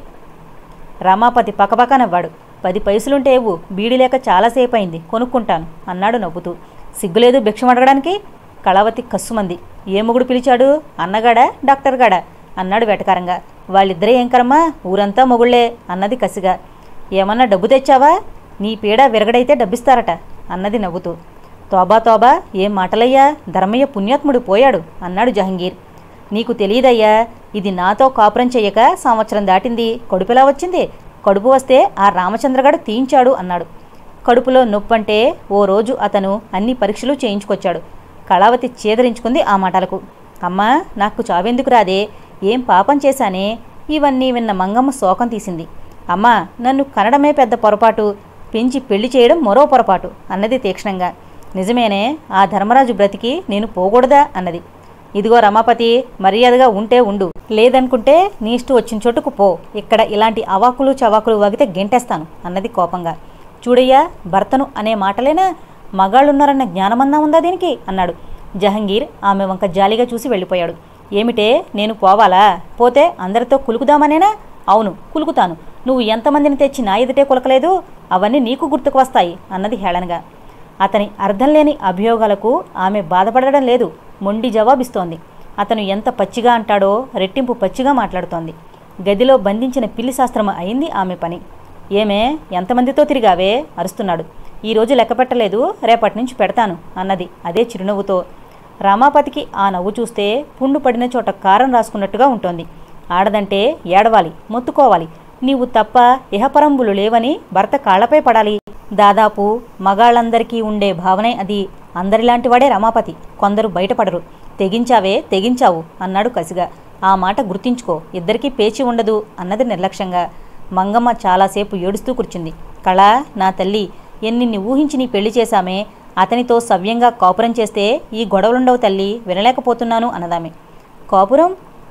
రమాపతి పకపక నవ్వాడు పది పైసలుంటే ఇవ్వు బీడి లేక చాలాసేపు అయింది కొనుక్కుంటాను అన్నాడు నవ్వుతూ సిగ్గులేదు భిక్షం అడగడానికి కళావతి కస్సుమంది ఏ మొగుడు పిలిచాడు అన్నగాడా డాక్టర్ గాడా అన్నాడు వెటకారంగా వాళ్ళిద్దరే ఏం కర్మా ఊరంతా మొగుళ్లే అన్నది కసిగా ఏమన్నా డబ్బు తెచ్చావా నీ పీడ విరగడైతే డబ్బిస్తారట అన్నది నవ్వుతూ తోబా తోబా ఏం మాటలయ్యా ధర్మయ్య పుణ్యాత్ముడు పోయాడు అన్నాడు జహంగీర్ నీకు తెలియదయ్యా ఇది నాతో కాపురం చెయ్యక సంవత్సరం దాటింది కడుపులా వచ్చింది కడుపు వస్తే ఆ రామచంద్రగాడు తీయించాడు అన్నాడు కడుపులో నొప్పంటే ఓ రోజు అతను అన్ని పరీక్షలు చేయించుకొచ్చాడు కళావతి చేదరించుకుంది ఆ మాటలకు అమ్మా నాకు చావెందుకు రాదే ఏం పాపం చేశానే ఇవన్నీ విన్న మంగమ్మ శోకం తీసింది అమ్మా నన్ను కనడమే పెద్ద పొరపాటు పెంచి పెళ్లి చేయడం మరో పొరపాటు అన్నది తీక్షణంగా నిజమేనే ఆ ధర్మరాజు బ్రతికి నేను పోకూడదా అన్నది ఇదిగో రమాపతి మర్యాదగా ఉంటే ఉండు లేదనుకుంటే నీ ఇష్టం వచ్చిన చోటుకు పో ఇక్కడ ఇలాంటి అవాకులు చవాకులు వాగితే గెంటేస్తాను అన్నది కోపంగా చూడయ్యా భర్తను అనే మాటలేనా మగాళ్ళున్నారన్న జ్ఞానమన్నా ఉందా దీనికి అన్నాడు జహంగీర్ ఆమె వంక జాలిగా చూసి వెళ్ళిపోయాడు ఏమిటే నేను పోవాలా పోతే అందరితో కులుకుదామనేనా అవును కులుకుతాను నువ్వు ఎంతమందిని తెచ్చి నా ఎదుటే కులకలేదు అవన్నీ నీకు గుర్తుకు వస్తాయి అన్నది హేళనగా అతని అర్థం లేని అభియోగాలకు ఆమె బాధపడడం లేదు మొండి జవాబిస్తోంది అతను ఎంత పచ్చిగా అంటాడో రెట్టింపు పచ్చిగా మాట్లాడుతోంది గదిలో బంధించిన పిల్లి శాస్త్రం అయింది ఆమె పని ఏమే ఎంతమందితో తిరిగావే అరుస్తున్నాడు ఈరోజు లెక్క పెట్టలేదు రేపటి నుంచి పెడతాను అన్నది అదే చిరునవ్వుతో రామాపతికి ఆ నవ్వు చూస్తే పుండు పడిన చోట కారం రాసుకున్నట్టుగా ఉంటోంది ఆడదంటే ఏడవాలి మొత్తుకోవాలి నీవు తప్ప ఇహపరంబులు లేవని భర్త కాళ్లపై పడాలి దాదాపు మగాళ్ళందరికీ ఉండే భావనే అది అందరిలాంటి వాడే రమాపతి కొందరు బయటపడరు తెగించావే తెగించావు అన్నాడు కసిగా ఆ మాట గుర్తించుకో ఇద్దరికీ పేచి ఉండదు అన్నది నిర్లక్ష్యంగా మంగమ్మ చాలాసేపు ఏడుస్తూ కూర్చుంది కళ నా తల్లి ఎన్నిన్ని ఊహించి నీ పెళ్లి చేశామే అతనితో సవ్యంగా కాపురం చేస్తే ఈ గొడవలుండవు తల్లి వినలేకపోతున్నాను అన్నదామె కాపురం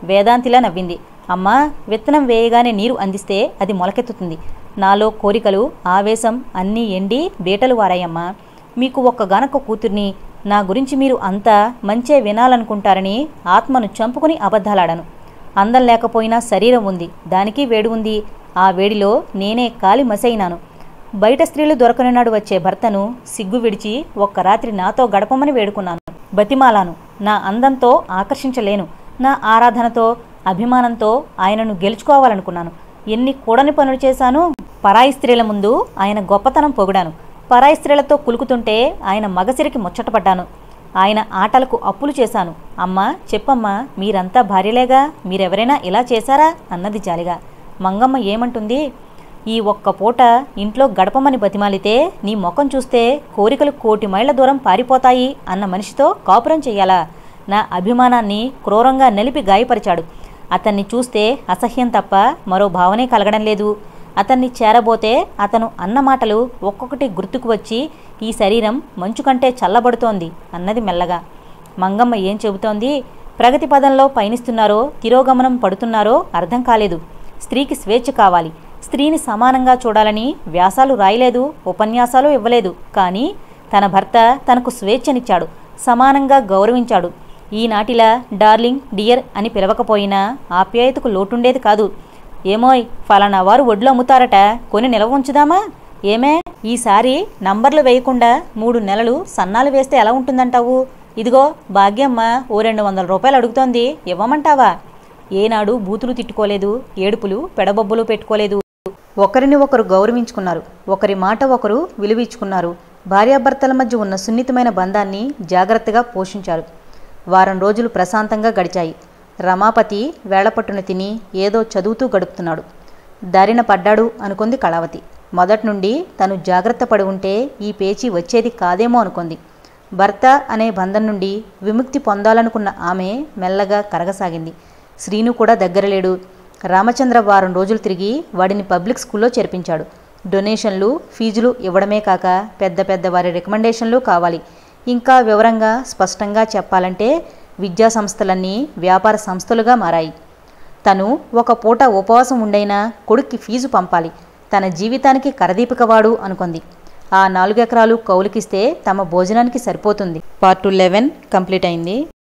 వేదాంతిలా నవ్వింది అమ్మా విత్తనం వేయగానే నీరు అందిస్తే అది మొలకెత్తుతుంది నాలో కోరికలు ఆవేశం అన్నీ ఎండి బీటలు వారాయమ్మా మీకు ఒక్కగానొక్క కూతుర్ని నా గురించి మీరు అంతా మంచే వినాలనుకుంటారని ఆత్మను చంపుకుని అబద్ధాలాడాను అందం లేకపోయినా శరీరం ఉంది దానికి వేడి ఉంది ఆ వేడిలో నేనే కాలి మసైనాను బయట స్త్రీలు దొరకనినాడు వచ్చే భర్తను సిగ్గు విడిచి ఒక్క రాత్రి నాతో గడపమని వేడుకున్నాను బతిమాలాను నా అందంతో ఆకర్షించలేను నా ఆరాధనతో అభిమానంతో ఆయనను గెలుచుకోవాలనుకున్నాను ఎన్ని కూడని పనులు చేశాను పరాయి స్త్రీల ముందు ఆయన గొప్పతనం పొగిడాను పరాయి స్త్రీలతో కులుకుతుంటే ఆయన మగసిరికి ముచ్చటపడ్డాను ఆయన ఆటలకు అప్పులు చేశాను అమ్మా చెప్పమ్మా మీరంతా భార్యలేగా మీరెవరైనా ఇలా చేశారా అన్నది జాలిగా మంగమ్మ ఏమంటుంది ఈ ఒక్క పూట ఇంట్లో గడపమని బతిమాలితే నీ ముఖం చూస్తే కోరికలు కోటి మైళ్ళ దూరం పారిపోతాయి అన్న మనిషితో కాపురం చెయ్యాలా నా అభిమానాన్ని క్రూరంగా నలిపి గాయపరిచాడు అతన్ని చూస్తే అసహ్యం తప్ప మరో భావనే కలగడం లేదు అతన్ని చేరబోతే అతను అన్న మాటలు ఒక్కొక్కటి గుర్తుకు వచ్చి ఈ శరీరం మంచు కంటే చల్లబడుతోంది అన్నది మెల్లగా మంగమ్మ ఏం చెబుతోంది ప్రగతి పదంలో పయనిస్తున్నారో తిరోగమనం పడుతున్నారో అర్థం కాలేదు స్త్రీకి స్వేచ్ఛ కావాలి స్త్రీని సమానంగా చూడాలని వ్యాసాలు రాయలేదు ఉపన్యాసాలు ఇవ్వలేదు కానీ తన భర్త తనకు స్వేచ్ఛనిచ్చాడు సమానంగా గౌరవించాడు ఈనాటిలా డార్లింగ్ డియర్ అని పిలవకపోయినా ఆప్యాయతకు లోటుండేది కాదు ఏమోయ్ ఫలానా వారు ఒడ్లు అమ్ముతారట కొని నిలవ ఉంచుదామా ఏమే ఈసారి నంబర్లు వేయకుండా మూడు నెలలు సన్నాలు వేస్తే ఎలా ఉంటుందంటావు ఇదిగో భాగ్యమ్మ ఓ రెండు వందల రూపాయలు అడుగుతోంది ఇవ్వమంటావా ఏనాడు బూతులు తిట్టుకోలేదు ఏడుపులు పెడబొబ్బులు పెట్టుకోలేదు ఒకరిని ఒకరు గౌరవించుకున్నారు ఒకరి మాట ఒకరు విలువించుకున్నారు భార్యాభర్తల మధ్య ఉన్న సున్నితమైన బంధాన్ని జాగ్రత్తగా పోషించారు వారం రోజులు ప్రశాంతంగా గడిచాయి రమాపతి వేళపట్టున తిని ఏదో చదువుతూ గడుపుతున్నాడు దారిన పడ్డాడు అనుకుంది కళావతి మొదటి నుండి తను జాగ్రత్త పడి ఉంటే ఈ పేచీ వచ్చేది కాదేమో అనుకుంది భర్త అనే బంధం నుండి విముక్తి పొందాలనుకున్న ఆమె మెల్లగా కరగసాగింది శ్రీను కూడా దగ్గర లేడు రామచంద్ర వారం రోజులు తిరిగి వాడిని పబ్లిక్ స్కూల్లో చేర్పించాడు డొనేషన్లు ఫీజులు ఇవ్వడమే కాక పెద్ద పెద్ద వారి రికమెండేషన్లు కావాలి ఇంకా వివరంగా స్పష్టంగా చెప్పాలంటే విద్యా సంస్థలన్నీ వ్యాపార సంస్థలుగా మారాయి తను ఒక పూట ఉపవాసం ఉండైనా కొడుక్కి ఫీజు పంపాలి తన జీవితానికి కరదీపికవాడు అనుకుంది ఆ నాలుగెకరాలు కౌలుకిస్తే తమ భోజనానికి సరిపోతుంది పార్ట్ లెవెన్ కంప్లీట్ అయింది